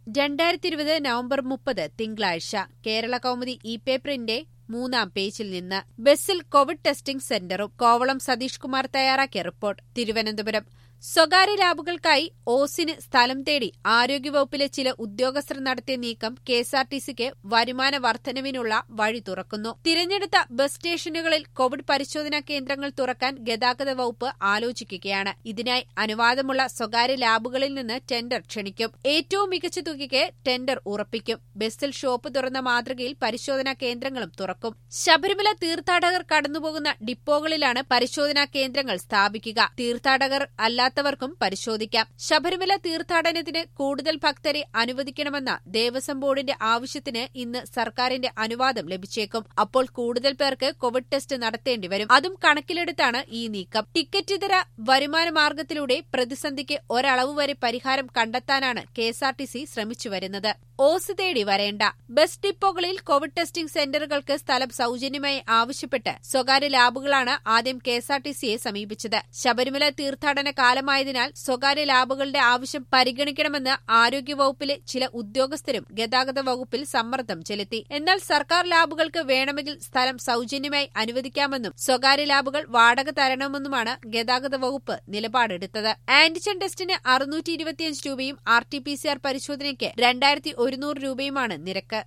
രണ്ടായിരത്തി ഇരുപത് നവംബർ മുപ്പത് തിങ്കളാഴ്ച കേരള കൗമുദി ഇ പേപ്പറിന്റെ മൂന്നാം പേജിൽ നിന്ന് ബസ്സിൽ കോവിഡ് ടെസ്റ്റിംഗ് സെന്ററും കോവളം സതീഷ് കുമാർ തയ്യാറാക്കിയ റിപ്പോർട്ട് തിരുവനന്തപുരം സ്വകാര്യ ലാബുകൾക്കായി ഓസിന് സ്ഥലം തേടി ആരോഗ്യവകുപ്പിലെ ചില ഉദ്യോഗസ്ഥർ നടത്തിയ നീക്കം കെഎസ്ആർടിസിക്ക് വരുമാന വർധനവിനുള്ള വഴി തുറക്കുന്നു തിരഞ്ഞെടുത്ത ബസ് സ്റ്റേഷനുകളിൽ കോവിഡ് പരിശോധനാ കേന്ദ്രങ്ങൾ തുറക്കാൻ ഗതാഗത വകുപ്പ് ആലോചിക്കുകയാണ് ഇതിനായി അനുവാദമുള്ള സ്വകാര്യ ലാബുകളിൽ നിന്ന് ടെൻഡർ ക്ഷണിക്കും ഏറ്റവും മികച്ച തുകയ്ക്ക് ടെൻഡർ ഉറപ്പിക്കും ബസ്സിൽ ഷോപ്പ് തുറന്ന മാതൃകയിൽ പരിശോധനാ കേന്ദ്രങ്ങളും തുറക്കും ശബരിമല തീർത്ഥാടകർ കടന്നുപോകുന്ന ഡിപ്പോകളിലാണ് പരിശോധനാ കേന്ദ്രങ്ങൾ സ്ഥാപിക്കുക തീർത്ഥാടകർ അല്ലാത്തവർക്കും പരിശോധിക്കാം ശബരിമല തീർത്ഥാടനത്തിന് കൂടുതൽ ഭക്തരെ അനുവദിക്കണമെന്ന ദേവസ്വം ബോർഡിന്റെ ആവശ്യത്തിന് ഇന്ന് സർക്കാരിന്റെ അനുവാദം ലഭിച്ചേക്കും അപ്പോൾ കൂടുതൽ പേർക്ക് കോവിഡ് ടെസ്റ്റ് നടത്തേണ്ടി വരും അതും കണക്കിലെടുത്താണ് ഈ നീക്കം ടിക്കറ്റ് ഇതര വരുമാന മാർഗത്തിലൂടെ പ്രതിസന്ധിക്ക് ഒരളവ് വരെ പരിഹാരം കണ്ടെത്താനാണ് കെഎസ്ആർടിസി ശ്രമിച്ചുവരുന്നത് ഓസ് തേടി വരേണ്ട ബസ് ഡിപ്പോകളിൽ കോവിഡ് ടെസ്റ്റിംഗ് സെന്ററുകൾക്ക് സ്ഥലം സൌജന്യമായി ആവശ്യപ്പെട്ട് സ്വകാര്യ ലാബുകളാണ് ആദ്യം കെഎസ്ആർടിസിയെ സമീപിച്ചത് ശബരിമല തീർത്ഥാടന കാലമായതിനാൽ സ്വകാര്യ ലാബുകളുടെ ആവശ്യം പരിഗണിക്കണമെന്ന് ആരോഗ്യവകുപ്പിലെ ചില ഉദ്യോഗസ്ഥരും ഗതാഗത വകുപ്പിൽ സമ്മർദ്ദം ചെലുത്തി എന്നാൽ സർക്കാർ ലാബുകൾക്ക് വേണമെങ്കിൽ സ്ഥലം സൌജന്യമായി അനുവദിക്കാമെന്നും സ്വകാര്യ ലാബുകൾ വാടക തരണമെന്നുമാണ് ഗതാഗത വകുപ്പ് നിലപാടെടുത്തത് ആന്റിജൻ ടെസ്റ്റിന് അറുന്നൂറ്റി ഇരുപത്തിയഞ്ച് രൂപയും R T P C R പരിശോധനയ്ക്ക് രണ്ടായിരത്തി ഒരുന്നൂറ് രൂപയുമാണ് നിരക്ക്